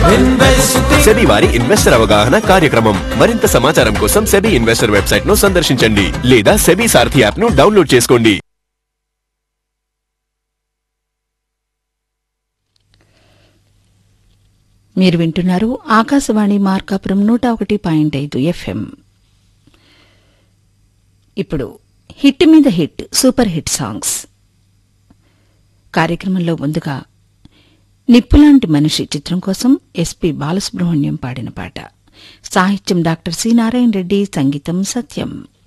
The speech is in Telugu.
సెబీ వారి ఇన్వెస్టర్ అవగాహన కార్యక్రమం మరింత సమాచారం కోసం సెబీ ఇన్వెస్టర్ వెబ్సైట్ ను సందర్శించండి లేదా సెబీ సారథి యాప్ ను డౌన్లోడ్ చేసుకోండి మీరు వింటున్నారు ఆకాశవాణి మార్కాపురం నూట ఒకటి పాయింట్ ఐదు ఎఫ్ఎం ఇప్పుడు హిట్ మీద హిట్ సూపర్ హిట్ సాంగ్స్ కార్యక్రమంలో ముందుగా నిప్పులాంటి మనిషి చిత్రం కోసం ఎస్పి బాలసుబ్రహ్మణ్యం పాడిన పాట సాహిత్యం డాక్టర్ సి నారాయణ రెడ్డి సంగీతం సత్యం